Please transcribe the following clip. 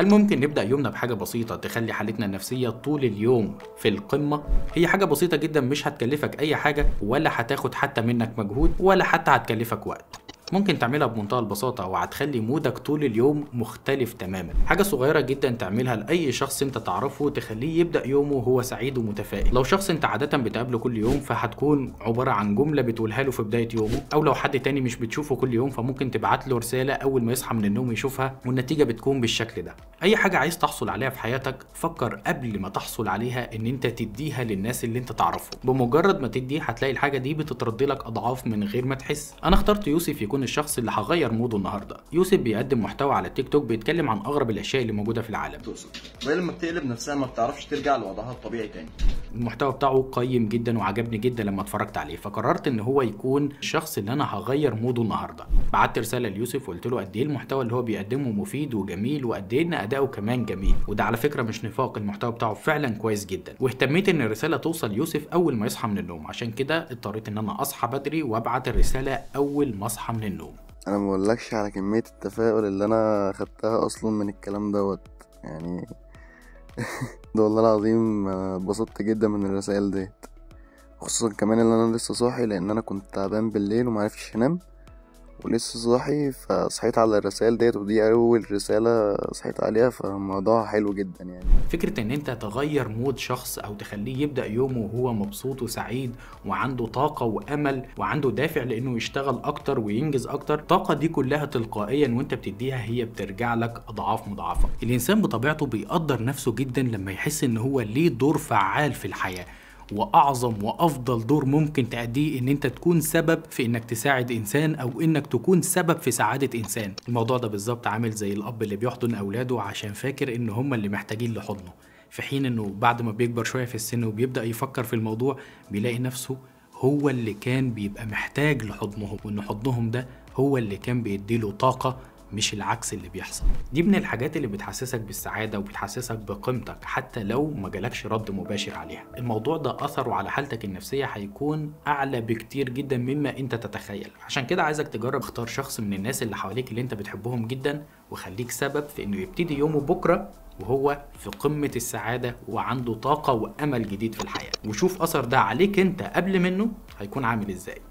هل ممكن نبدا يومنا بحاجه بسيطه تخلي حالتنا النفسيه طول اليوم في القمه هي حاجه بسيطه جدا مش هتكلفك اي حاجه ولا هتاخد حتى منك مجهود ولا حتى هتكلفك وقت ممكن تعملها بمنتهى البساطة وهتخلي مودك طول اليوم مختلف تماما حاجة صغيرة جدا تعملها لأي شخص انت تعرفه تخليه يبدأ يومه وهو سعيد ومتفائل لو شخص انت عادة بتقابله كل يوم فهتكون عبارة عن جملة بتقولها له في بداية يومه أو لو حد تاني مش بتشوفه كل يوم فممكن تبعت له رسالة أول ما يصحى من النوم يشوفها والنتيجة بتكون بالشكل ده أي حاجة عايز تحصل عليها في حياتك فكر قبل ما تحصل عليها ان انت تديها للناس اللي انت تعرفهم بمجرد ما تدي هتلاقي الحاجة دي بتترد لك أضعاف من غير ما تحس أنا اخترت يوسف يكون الشخص اللي هغير موده النهارده يوسف بيقدم محتوى على التيك توك بيتكلم عن اغرب الاشياء اللي موجوده في العالم تقصد وهي لما بتقلب نفسها ما بتعرفش ترجع لوضعها الطبيعي تاني المحتوى بتاعه قيم جدا وعجبني جدا لما اتفرجت عليه فقررت ان هو يكون الشخص اللي انا هغير موده النهارده بعت رساله ليوسف وقلت له قد ايه المحتوى اللي هو بيقدمه مفيد وجميل وقد ايه ان اداؤه كمان جميل وده على فكره مش نفاق المحتوى بتاعه فعلا كويس جدا واهتميت ان الرساله توصل يوسف اول ما يصحى من النوم عشان كده اضطريت ان انا اصحى بدري وابعت الرساله اول ما اصحى من النوم انا مقولكش على كمية التفاؤل اللي انا خدتها اصلا من الكلام دوت يعني ده والله العظيم آه، اتبسطت جدا من الرسائل ديت خصوصا كمان ان انا لسه صاحي لان انا كنت تعبان بالليل ومعرفتش انام ولسه صاحي فصحيت على الرسائل ديت ودي اول رسالة صحيت عليها فالموضوع حلو جدا يعني فكرة ان انت تغير مود شخص او تخليه يبدأ يومه وهو مبسوط وسعيد وعنده طاقة وامل وعنده دافع لانه يشتغل اكتر وينجز اكتر الطاقة دي كلها تلقائيا وانت بتديها هي بترجع لك اضعاف مضاعفة الانسان بطبيعته بيقدر نفسه جدا لما يحس ان هو ليه دور فعال في الحياة واعظم وافضل دور ممكن تأديه ان انت تكون سبب في انك تساعد انسان او انك تكون سبب في سعادة انسان الموضوع ده بالظبط عامل زي الاب اللي بيحضن اولاده عشان فاكر ان هم اللي محتاجين لحضنه في حين انه بعد ما بيكبر شوية في السن وبيبدأ يفكر في الموضوع بيلاقي نفسه هو اللي كان بيبقى محتاج لحضنهم وان حضنهم ده هو اللي كان بيديله طاقة مش العكس اللي بيحصل دي من الحاجات اللي بتحسسك بالسعادة وبتحسسك بقيمتك حتى لو ما جالكش رد مباشر عليها الموضوع ده أثره على حالتك النفسية هيكون أعلى بكتير جدا مما أنت تتخيل عشان كده عايزك تجرب اختار شخص من الناس اللي حواليك اللي أنت بتحبهم جدا وخليك سبب في إنه يبتدي يومه بكرة وهو في قمة السعادة وعنده طاقة وأمل جديد في الحياة وشوف أثر ده عليك أنت قبل منه هيكون عامل إزاي